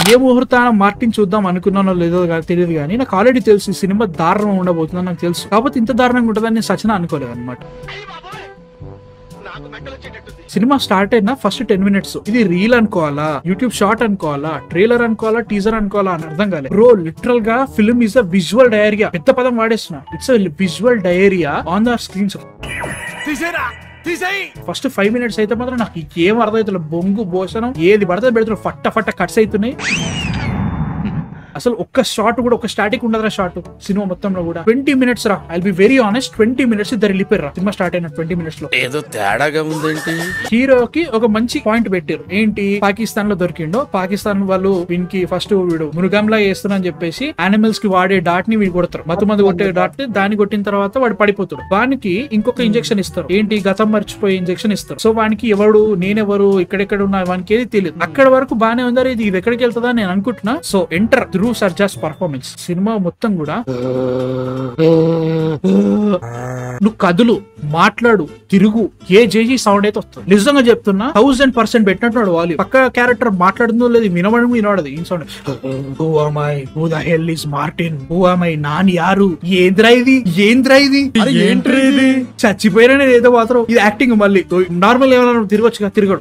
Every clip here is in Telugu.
ఏ ముహూర్తాన మార్టిన్ చూద్దాం అనుకున్నానో లేదో గా- తెలియదు కానీ నాకు ఆల్రెడీ తెలుసు ఈ సినిమా దారుణం ఉండబోతుందని నాకు తెలుసు కాకపోతే ఇంత దారుణంగా ఉంటుందని నేను సచిన అనుకోలేదు అనమాట సినిమా స్టార్ట్ అయిన ఫస్ట్ టెన్ మినిట్స్ ఇది రీల్ అనుకోవాలా యూట్యూబ్ షార్ట్ అనుకోవాలా ట్రైలర్ అనుకోవాలా టీజర్ అనుకోవాలా అని అర్థం కాలేదు బ్రో లిటరల్ గా film is a visual diarrhea పెద్ద పదం వాడేస్తున్నా it's visual diarrhea on the screens first five minutes అయితే మాత్రం నాకు ఏం అర్థం అవుతుంది బొంగు భోషణం ఏది పడితే పెడుతున్నారు ఫట్ట ఫట్ట కట్స్ అవుతున్నాయి అసలు ఒక్క షాట్ కూడా ఒక స్టాటిక్ ఉండదురా షాట్ సినిమా మొత్తంలో కూడా ట్వంటీ మినిట్స్ రా I be very honest twenty minutes ఇద్దరు వెళ్ళిపోయారు సినిమా స్టార్ట్ అయిన ట్వంటీ మినిట్స్ లో ఏదో తేడాగా ఉందేంటి హీరోకి ఒక మంచి పాయింట్ పెట్టారు ఏంటి పాకిస్తాన్ లో దొరికిండో పాకిస్తాన్ వాళ్ళు వీనికి ఫస్ట్ వీడు మురుగంలా వేస్తున్నా అని చెప్పేసి యానిమల్స్ కి వాడే డాట్ ని వీడు కొడతారు మత్తు మంది కొట్టే డాట్ ని దాన్ని కొట్టిన తర్వాత వాడు పడిపోతాడు వానికి ఇంకొక ఇంజెక్షన్ ఇస్తారు ఏంటి గతం మర్చిపోయే ఇంజెక్షన్ ఇస్తారు సో వానికి ఎవడు నేనెవరు ఇక్కడెక్కడ ఉన్నా వానికి ఏది తెలియదు అక్కడ వరకు బానే ఉందా ఇది ఇది ఎక్కడికి వెళ్తుందా నేను అనుకుంటున్నా so enter through Sarja's performance cinema మొత్తం కూడా నువ్వు కదులు మాట్లాడు తిరుగు ఏ జేజీ సౌండ్ అయితే వస్తుంది నిజంగా చెప్తున్నా థౌసండ్ పర్సెంట్ పెట్టినట్టు వాల్యూ పక్క క్యారెక్టర్ మాట్లాడుతుందో లేదు వినవడం వినవడదు ఈ sound who my who the hell is Martin who my నాన్ యారు ఏంద్రా ఇది ఏంద్రా ఇది అరే ఏంట్రా ఇది? చచ్చిపోయినా నేను ఏదో మాత్రం ఇది యాక్టింగ్ మళ్ళీ నార్మల్ ఏమైనా తిరగొచ్చుగా తిరగడు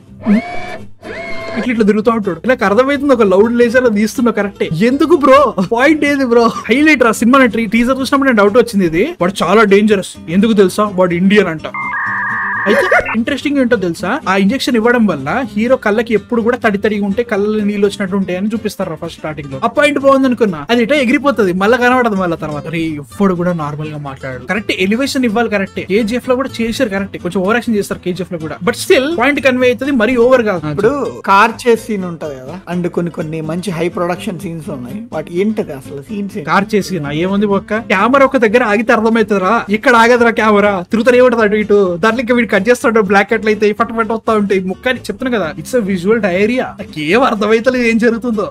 ఇట్లా ఇట్లా తిరుగుతూ ఉంటాడు నాకు అర్థమైతుంది ఒక లౌడ్ లేజర్ తీస్తున్నా కరెక్టే ఎందుకు బ్రో పాయింట్ ఏది బ్రో హైలైట్ రా సినిమా టీజర్ చూసినప్పుడు నేను డౌట్ వచ్చింది ఇది వాడు చాలా డేంజరస్ ఎందుకు తెలుసా వాడు ఇండియన్ అంట అయితే ఇంట్రెస్టింగ్ ఏంటో తెలుసా ఆ ఇంజెక్షన్ ఇవ్వడం వల్ల హీరో కళ్ళకి ఎప్పుడు కూడా తడి తడిగా ఉంటే కళ్ళ నీళ్ళు వచ్చినట్టు ఉంటాయి అని చూపిస్తారు ఫస్ట్ స్టార్టింగ్ లో ఆ పాయింట్ బాగుంది అనుకున్నా అది ఇటో ఎగిరిపోతుంది మళ్ళీ కనబడదు మళ్ళీ తర్వాత అరే ఎప్పుడు కూడా నార్మల్ గా మాట్లాడు కరెక్ట్ ఎలివేషన్ ఇవ్వాలి కరెక్ట్ కేజీఎఫ్ లో కూడా చేశారు కరెక్ట్ కొంచెం ఓవర్ యాక్షన్ చేస్తారు కేజీఎఫ్ లో కూడా బట్ స్టిల్ పాయింట్ కన్వే అవుతుంది మరీ ఓవర్ కాదు ఇప్పుడు కార్ చేస్ సీన్ ఉంటది కదా అండ్ కొన్ని కొన్ని మంచి హై ప్రొడక్షన్ సీన్స్ ఉన్నాయి వాటి ఏంటది అసలు సీన్స్ కార్ చేసి నా ఏముంది ఒక్క కెమెరా ఒక దగ్గర ఆగితే అర్థమవుతుందిరా ఇక్కడ ఆగదురా కెమెరా తిరుగుతానే ఉంటుంది అటు ఇటు దాంట్లో ఇంకా వీడు కట్ చేస్తాడు బ్లాక్ అట్లా అయితే ఫట్ ఫట్ వస్తా ఉంటాయి ముక్క అని చెప్తున్నా కదా ఇట్స్ విజువల్ డైరియా ఏం అర్థమైతలేదు ఏం జరుగుతుందో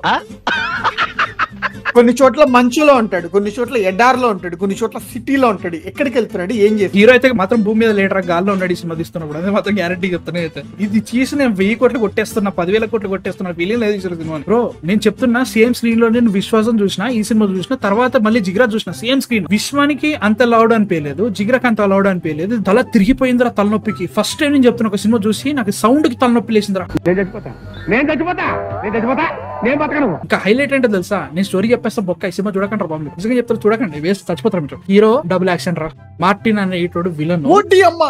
కొన్ని చోట్ల మంచులో ఉంటాడు కొన్ని చోట్ల ఎడార్లో ఉంటాడు కొన్ని చోట్ల సిటీలో ఉంటాడు ఎక్కడికి వెళ్తున్నాడు ఏం చేస్తాడు హీరో అయితే మాత్రం భూమి మీద లేటర్ గాల్లో ఉన్నాడు ఈ సినిమా తీస్తున్నప్పుడు అదే మాత్రం గ్యారంటీ చెప్తానే అయితే ఇది చేసి నేను వెయ్యి కోట్లు కొట్టేస్తున్నా పదివేల కోట్లు కొట్టేస్తున్నా ఫీలింగ్ లేదు ఈ సినిమా బ్రో నేను చెప్తున్నా సేమ్ స్క్రీన్ లో నేను విశ్వాసం చూసిన ఈ సినిమా చూసిన తర్వాత మళ్ళీ జిగ్రా చూసిన సేమ్ స్క్రీన్ విశ్వానికి అంత లౌడ్ అనిపించలేదు జిగ్రాకి అంత లౌడ్ అనిపించలేదు తల తిరిగిపోయిందిరా తలనొప్పికి ఫస్ట్ టైం నేను చెప్తున్నా ఒక సినిమా చూసి నాకు సౌండ్ కి తలనొప్పి లేచిందిరా నేను చచ్చిపోతా నేను చచ్చిపోతా నేను చచ్చిపోతా నేను బతకను ఇంకా హైలైట్ ఏంటో తెలుసా నేను స్టోరీ చెప్పేస్తా బొక్క ఈ సినిమా చూడకండి బాబు నిజంగా చెప్తారు చూడకండి వేస్ట్ చచ్చిపోతారు మీరు హీరో డబుల్ యాక్షన్ రా మార్టిన్ అనే ఇటోడు విలన్ ఓటి అమ్మ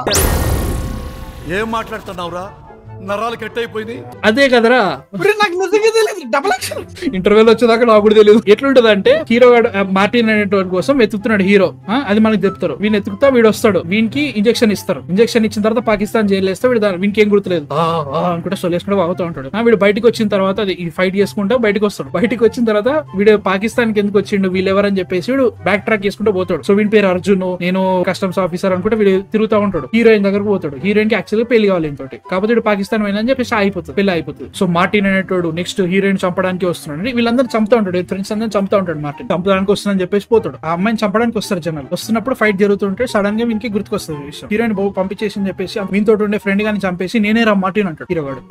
ఏం మాట్లాడుతున్నావురా నరాలు కట్ అయిపోయింది అదే కదరా ఇప్పుడు నాకు నిజంగా తెలియదు డబుల్ యాక్షన్ ఇంటర్వెల్ వచ్చేదాకా నాకు కూడా తెలియదు ఎట్లుంటది అంటే హీరో గాడు, ఆ, మార్టిన్ అనేటువంటి కోసం వెతుకుతున్నాడు హీరో ఆ, అది మనకి చెప్తారు వీని ఎత్తుకుతా వీడు వస్తాడు వీనికి ఇంజెక్షన్ ఇస్తారు ఇంజెక్షన్ ఇచ్చిన తర్వాత పాకిస్తాన్ జైలు వేస్తే వీడు దాని- వీనికి ఏం గుర్తులేదు ఆ, ఆ అనుకుంటే సొల్లేసుకుంటే వాగుతూ ఉంటాడు ఆ, వీడు బయటకు వచ్చిన తర్వాత అది ఫైట్ చేసుకుంటా బయటకు వస్తాడు బయటకు వచ్చిన తర్వాత వీడు పాకిస్తాన్ కి ఎందుకు వచ్చిండు వీళ్ళు ఎవరని చెప్పేసి వీడు బ్యాక్ ట్రాక్ చేసుకుంటూ పోతాడు సో వీడి పేరు అర్జున్ నేను కస్టమ్స్ ఆఫీసర్ అనుకుంటే వీడు తిరుగుతూ ఉంటాడు హీరోయిన్ దగ్గరకు పోతాడు హీరోయిన్ కి యాక్చువల్గా పెళ్లి కావాలి ఇంకోటి కాకపోతే వీడు పాకిస్తాన్ పోయిందని చెప్పేసి అయిపోతుంది పెళ్లి అయిపోతుంది సో మార్టిన్ అనేటోడు నెక్స్ట్ హీరోయిన్ చంపడానికి వస్తున్నాడు అంటే వీళ్ళందరూ చంపుతా ఉంటాడు ఫ్రెండ్స్ అందరూ చంపుతా ఉంటాడు మార్టిన్ చంపడానికి వస్తుందని చెప్పేసి పోతాడు ఆ అమ్మాయిని చంపడానికి వస్తారు జనాలు వస్తున్నప్పుడు ఫైట్ జరుగుతుంటే సడన్ గా వీనికి గుర్తుకొస్తుంది ఈ విషయం హీరోయిన్ బాబు పంపించేసి అని చెప్పేసి వీనితో ఉండే ఫ్రెండ్ గాని చంపేసి నేనే రా మార్టిన్ అంటాడు హీరో గాడు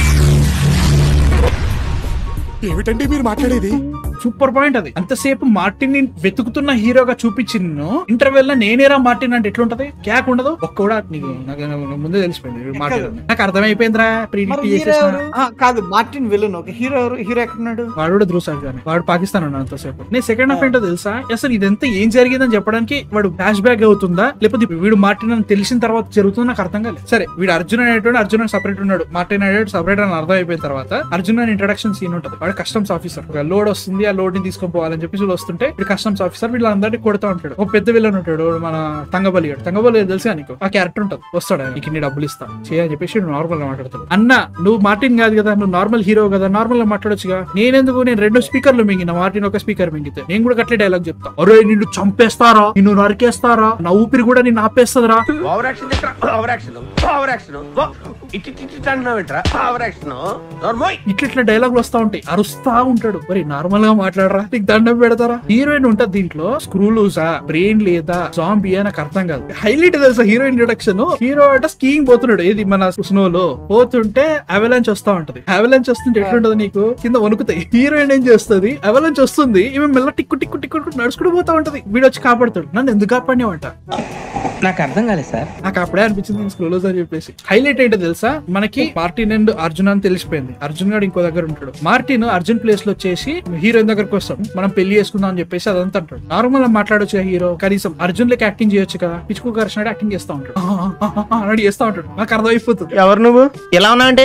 ఏమిటండి మీరు మాట్లాడేది సూపర్ పాయింట్ అది అంతసేపు మార్టిన్ ని వెతుకుతున్న హీరోగా చూపించి నిన్ను ఇంటర్వెల్ లో నేనేరా మార్టిన్ అంటే ఎట్లుంటది క్యాక్ ఉండదు ఒక్క కూడా నీకు నాకు నాకు ముందే తెలిసిపోయింది వీడు మార్టిన్ అని. నాకు అర్థమైపోయిందిరా మరి ప్రీడిక్ట్ హీరో చేసేసిన ఎవరు? ఆ, కాదు మార్టిన్ విలన్ ఒక హీరో ఎవరు హీరో ఎక్కడున్నాడు వాడు కూడా ధ్రుసాడు కానీ వాడు పాకిస్తాన్ ఉన్నాడు అంతసేపు నేను సెకండ్ హాఫ్ ఏంటో తెలుసా అసలు ఇదంతా ఏం జరిగిందని చెప్పడానికి వాడు ఫ్లాష్ బ్యాక్ అవుతుందా లేకపోతే వీడు మార్టిన్ అని తెలిసిన తర్వాత జరుగుతుందో నాకు అర్థం కాలేదు సరే వీడు అర్జున్ అనేటువంటి అర్జున్ సపరేట్ ఉన్నాడు మార్టిన్ అనేటువంటి సపరేట్ అని అర్థం అయిపోయిన తర్వాత అర్జున్ అని ఇంట్రడక్షన్ సీన్ ఉంటుంది వాడు కస్టమ్స్ ఆఫీసర్ ఒక లోడ్ వస్తుంది ఆ లోడ్ ని తీసుకొని పోవాలని చెప్పేసి వీళ్ళు వస్తుంటే వీడు కస్టమ్స్ ఆఫీసర్ వీళ్ళందరినీ కొడతా ఉంటాడు ఒక పెద్ద విలన్ ఉంటాడు మన తంగబలి గాడు తంగబలి తెలుసా నీకు ఆ క్యారెక్టర్ ఉంటుంది వస్తాడు ఆయన, నీకు నీ డబ్బులు ఇస్తా చేయని చెప్పేసి నార్మల్ గా మాట్లాడతాడు అన్న నువ్వు మార్టిన్ కాదు కదా నువ్వు నార్మల్ హీరో కదా నార్మల్ గా మాట్లాడొచ్చుగా నేనెందుకు నేను రెండు స్పీకర్లు మింగిన మార్టిన్ ఒక స్పీకర్ మింగితే నేను కూడా అట్లే డైలాగ్ చెప్తా అరే నిన్ను చంపేస్తారా నిన్ను నరికేస్తారా నా ఊపిరి కూడా నిన్ను ఆపేస్తుందిరా over action over action over action ఇట్టి ఇట్టి అంటున్నావు ఏంట్రా ఓవర్ యాక్షన్ నోర్మోయ్ ఇట్లా ఇట్లా డైలాగులు వస్తా ఉంటాయి అరుస్తా ఉంటాడు మరి నార్మల్ గా మాట్లాడరా నీకు దండం పెడతారా హీరోయిన్ ఉంటది దీంట్లో స్క్రూ లూజా బ్రెయిన్ లేదా జాంబీ అని నాకు అర్థం కాదు హైలైట్ తెలుసా హీరోయిన్ ఇంట్రొడక్షన్ హీరో అట స్కీయింగ్ పోతున్నాడు ఏది మన స్నో లో పోతుంటే అవలాంచ్ వస్తా ఉంటది అవలాంచ్ వస్తుంటే ఎట్లుంటది నీకు కింద వణుకుతాయి హీరోయిన్ ఏం చేస్తుంది అవలాంచ్ వస్తుంది ఈమె మెల్ల టిక్కు టిక్కు టిక్కు టిక్కు నడుచుకుంటూ పోతా ఉంటది వీడు వచ్చి కాపాడుతాడు నన్ను ఎందుకు కాపాడినావంట నాకు అర్థం కాలేదు సార్ నాకు అప్పుడే అనిపించింది స్క్రోలోస్ అని చెప్పేసి హైలైట్ ఏంటో తెలుసా మనకి మార్టిన్ అండ్ అర్జున్ అని తెలిసిపోయింది అర్జున్ గారు ఇంకో దగ్గర ఉంటాడు మార్టిన్ అర్జున్ ప్లేస్ లో వచ్చేసి హీరోయిన్ దగ్గరకు వస్తాడు మనం పెళ్లి చేసుకుందాం అని చెప్పేసి అదంతా అంటాడు నార్మల్ గా మాట్లాడొచ్చు హీరో కనీసం అర్జున్ లెక్క యాక్టింగ్ చేయొచ్చు కదా పిచ్చుకు కరిచినట్టు యాక్టింగ్ చేస్తా ఉంటాడు ఆ, ఆ, ఆ, ఆ, అని చేస్తా ఉంటాడు నాకు అర్థమైపోతుంది ఎవరు నువ్వు ఎలా ఉన్నావంటే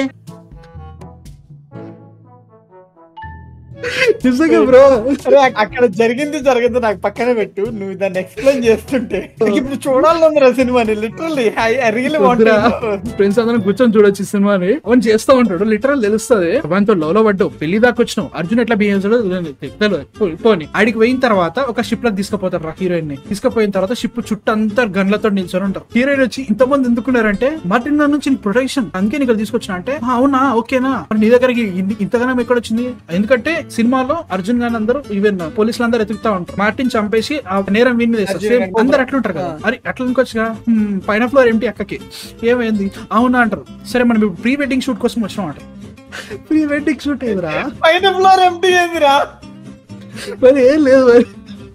నిజంగా బ్రో అరే అక్- అక్కడ జరిగింది జరిగింది నాకు పక్కన పెట్టు నువ్వు దాన్ని ఎక్స్ప్లెయిన్ చేస్తుంటే నాకు ఇప్పుడు చూడాలనుందిరా సినిమాని literally I really want friends అందరం కూర్చొని చూడొచ్చు ఈ సినిమాని అవన్నీ చేస్తూ ఉంటాడు లిటరల్ తెలుస్తుంది వానితో లవ్ లో పడ్డావు పెళ్లి దాకా వచ్చినావు అర్జున్ ఎట్లా బిహేవ్ తెలియదు పో- పోని ఆడికి పోయిన తర్వాత ఒక షిప్ లకు తీసుకుపోతారు హీరోయిన్ ని తీసుకుపోయిన తర్వాత షిప్ చుట్టూ అంతా గన్లతో నిల్చొని ఉంటారు హీరోయిన్ వచ్చి ఇంతమంది ఎందుకున్నారంటే మార్టిన్ గారి నుంచి ప్రొటెక్షన్ అందుకే నీకు తీసుకొచ్చిన అంటే "ఆ, అవునా ఓకేనా మరి నీ దగ్గరికి ఇన్ని- ఇంతగానం ఎక్కడ వచ్చింది ఎందుకంటే సినిమాలో అర్జున్ గాని అందరూ ఈవెన్ పోలీసులు అందరూ ఎతుకుతా ఉంటారు మార్టిన్ చంపేసి ఆ నేరం విన్ చేస్తారు అర్జున్ Same గాని అందరు అట్లుంటారు కదా అరే అట్లా అనుకోవచ్చుగా "హ్మ్, పైన ఫ్లోర్ ఏంటి అక్కకి ఏమైంది అవునా అంటారు సరే మనం ఇప్పుడు ప్రీ వెడ్డింగ్ షూట్ కోసం వచ్చినాం అంట ప్రీ వెడ్డింగ్ షూట్ ఏదిరా పైన ఫ్లోర్ ఎంటీ ఏందిరా మరి ఏం లేదు మరి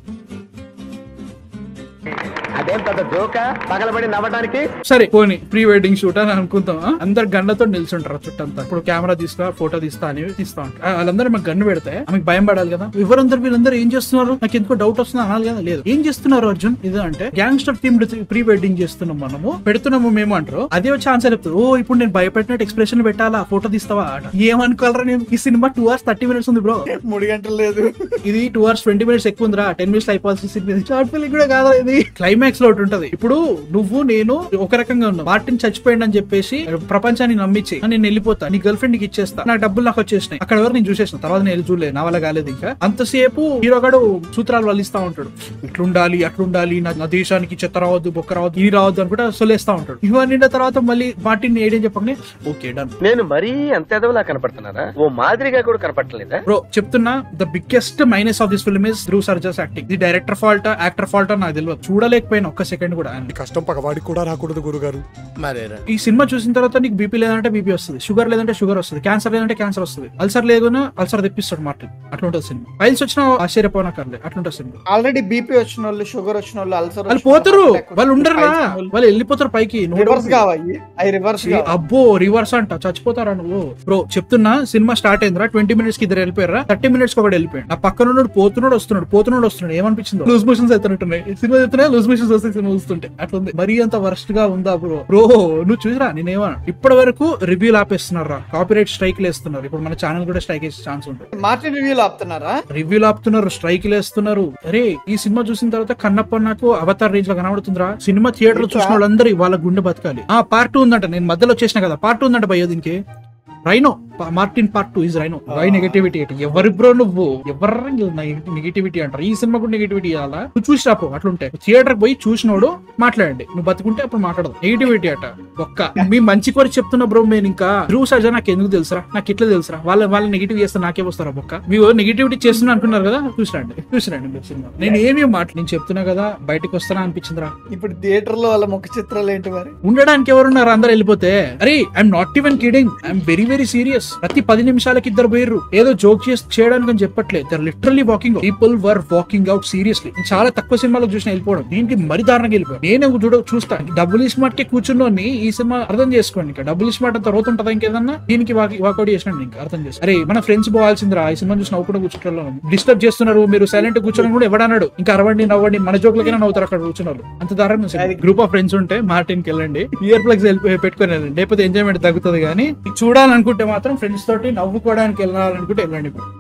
అదేం పెద్ద జోక పగలబడి నవ్వడానికి సరే పోనీ ప్రీ వెడ్డింగ్ షూట్ అని అనుకుంటాం ఆ? అందరు గన్లతో నిల్చుంటారు చుట్టంతా ఇప్పుడు కెమెరా తీస్తా ఫోటో తీస్తా అని తీస్తా ఉంటారు ఆ, వాళ్ళందరూ మాకు గన్ను పెడితే ఆమెకు భయం పడాలి కదా ఎవరందరూ వీళ్ళందరూ ఏం చేస్తున్నారు నాకు ఎందుకో డౌట్ వస్తుంది అనాలి కదా లేదు ఏం చేస్తున్నారు అర్జున్ ఇది అంటే గ్యాంగ్స్టర్ థీమ్ ప్రీ వెడ్డింగ్ చేస్తున్నాం మనము పెడుతున్నాము మేము అంటారు అదే వచ్చి ఆన్సర్ చెప్తారు ఓ ఇప్పుడు నేను భయపెట్టినట్టు ఎక్స్ప్రెషన్ పెట్టాలా ఫోటో తీస్తావా అంట. ఏమనుకోవాలరా నేను ఈ cinema two hours thirty minutes ఉంది బ్రో మూడు గంటలు లేదు ఇది టూ అవర్స్ ట్వంటీ మినిట్స్ ఎక్కువ ఉందిరా టెన్ మినిట్స్ అయిపోవాల్సి సినిమా షార్ట్ ఫిల్మ్ కూడా కాదా ఇది క్లైమాక్స్ లో ఒకటి ఉంటది ఇప్పుడు నువ్వు నేను ఒక రకంగా ఉన్నావు మార్టిన్ చచ్చిపోయింది అని చెప్పేసి ప్రపంచాన్ని నమ్మించి నేను వెళ్ళిపోతా నీ గర్ల్ ఫ్రెండ్ నీకు ఇచ్చేస్తా నాకు డబ్బులు నాకు వచ్చేసినాయి అక్కడ వరకు నేను చూసేసిన తర్వాత నేను వెళ్ళి చూడలేదు నా వల్ల కాలేదు ఇంకా అంతసేపు హీరోగాడు సూత్రాలు వల్లిస్తా ఉంటాడు ఇట్లుండాలి అట్లుండాలి నా నా దేశానికి చెత్త రావద్దు బొక్క రావద్దు ఇది రావద్దు అని కూడా సొలేస్తా ఉంటాడు ఇవన్నీ తర్వాత మళ్ళీ మార్టిన్ ఏడేం చెప్పగానే ఓకే డన్ నేను మరీ అంత ఎదవలా కనపడుతున్నారా ఓ మాదిరిగా కూడా కనపడలేదా బ్రో చెప్తున్నా the biggest minus of this film is Dhruv Sarja's acting ఇది డైరెక్టర్ ఫాల్ట్ యాక్టర్ ఫాల్ట్ నాకు తెలియదు చూడలేకపోయినా ఒక్క సెకండ్ కూడా ఈ కష్టం పగవాడికి కూడా రాకూడదు గురుగారు మరేరా ఈ సినిమా చూసిన తర్వాత నీకు బీపీ లేదంటే బీపీ వస్తుంది షుగర్ లేదంటే షుగర్ వస్తుంది క్యాన్సర్ లేదంటే క్యాన్సర్ వస్తుంది అల్సర్ లేకున్నా అల్సర్ తెప్పిస్తాడు మార్టిన్ అట్లా ఉంటుంది సినిమా ఫైల్స్ వచ్చినా ఆశ్చర్యపోనక్కర్లే అట్లుంటుంది సినిమా ఆల్రెడీ బీపీ వచ్చిన వాళ్ళు షుగర్ వచ్చిన వాళ్ళు అల్సర్ వాళ్ళు పోతారు వాళ్ళు ఉండరురా వాళ్ళు వెళ్ళిపోతారు పైకి No doubt. రివర్స్ కావాలి అవి రివర్స్ ఏ, అబ్బో రివర్స్ అంట చచ్చిపోతారా నువ్వు బ్రో చెప్తున్నా సినిమా స్టార్ట్ అయిందిరా ట్వంటీ మినిట్స్ కి ఇద్దరు వెళ్ళిపోయారా థర్టీ మినిట్స్ ఒకటి వెళ్ళిపోయాడు నా పక్కన ఉన్నాడు పోతున్నాడు వస్తున్నాడు పోతున్నాడు వస్తున్నాడు ఏమనిపించింది లూజ్ మోషన్స్ అవుతున్నట్టున్నాయి ఈ సినిమా చెప్తున్నా లూజ్ మోషన్స్ వస్తాయి సినిమా చూస్తుంటే అట్లుంది మరీ అంత వర్స్ట్ గా ఉందా బ్రో బ్రో నువ్వు చూసిరా నేనేమన్నా ఇప్పటి వరకు రివ్యూలు ఆపేస్తున్నారా కాపీరైట్ స్ట్రైక్ వేస్తున్నారు ఇప్పుడు మన ఛానల్ కూడా స్ట్రైక్ వేసే ఛాన్స్ ఉంటుంది మార్టిన్ రివ్యూలు ఆపుతున్నారా రివ్యూలు ఆపుతున్నారు స్ట్రైక్ వేస్తున్నారు అరే ఈ సినిమా చూసిన తర్వాత కన్నప్ప నాకు అవతార్ రేంజ్ లో కనబడుతుందిరా సినిమా థియేటర్ లో చూసిన వాళ్ళందరూ వాళ్ళ గుండె బతకాలి ఆ పార్ట్ టూ ఉందంట నేను మధ్యలో వచ్చేసిన కదా పార్ట్ టూ ఉందంట భయ్య దీనికి రైనో ప- Martin part two is rhino why negativity అంటే ఎవరి బ్రో నువ్వు ఎవరు నెగటివిటీ అంటారు ఈ సినిమా కూడా నెగటివిటీ ఇవ్వాలా నువ్వు చూసి రాపో అట్లుంటే థియేటర్ పోయి చూసినోడు మాట్లాడండి నువ్వు బతుకుంటే అప్పుడు మాట్లాడదు నెగటివిటీ అట ఒక్క మీ మంచి కోరి చెప్తున్న బ్రో నేను ఇంకా ధ్రువ్ సర్జా నాకు ఎందుకు తెలుసురా నాకు ఇట్లా తెలుసురా వాళ్ళ వాళ్ళ నెగిటివ్ చేస్తే నాకే వస్తారా బొక్క మీరు నెగిటివిటీ చేస్తున్నా అనుకున్నారు కదా చూసిరండి చూసిరండి మీరు సినిమా నేను ఏమీ మాట నేను చెప్తున్నా కదా బయటకు వస్తానా అనిపించిందిరా ఇప్పుడు థియేటర్ లో వాళ్ళ ముఖ చిత్రాలు ఏంటి మరి ఉండడానికి ఎవరున్నారు అందరు వెళ్ళిపోతే అరే I'm not even kidding I'm very very serious ప్రతి పది నిమిషాలకి ఇద్దరు పోయిర్రు ఏదో జోక్ చేసి చేయడానికి అని చెప్పట్లేదు there literally walking people were walking out seriously చాలా తక్కువ సినిమాలో చూసిన వెళ్ళిపోవడం దీనికి మరి దారుణంగా వెళ్ళిపోయాడు నేనే చూడ చూస్తా డబ్బుల్ స్మార్ట్ కి కూర్చున్నోని ఈ సినిమా అర్థం చేసుకోండి ఇంకా డబ్బుల్ స్మార్ట్ అంత రోత ఉంటుందా ఇంకేదన్నా దీనికి వాకౌట్ చేసినాడు ఇంకా అర్థం చేసుకో అరే మన ఫ్రెండ్స్ పోవాల్సిందిరా ఈ సినిమా చూసి నవ్వుకుంటూ కూర్చుంటారు డిస్టర్బ్ చేస్తున్నారు మీరు సైలెంట్ కూర్చోని కూడా ఎవడన్నాడు ఇంకా అరవండి నవ్వండి మన జోకులకైనా నవ్వుతారు అక్కడ కూర్చున్నారు అంత దారుణంగా గ్రూప్ ఆఫ్ ఫ్రెండ్స్ ఉంటే మార్టిన్ కి వెళ్ళండి ఇయర్ ప్లగ్స్ పెట్టుకుని వెళ్ళండి లేకపోతే ఎంజాయ్మెంట్ తగ్గుతుంది కానీ చూడాలనుకుంటే మాత్రం ఫ్రెండ్స్ తోటి నవ్వుకోవడానికి వెళ్ళాలనుకుంటే వెళ్ళండి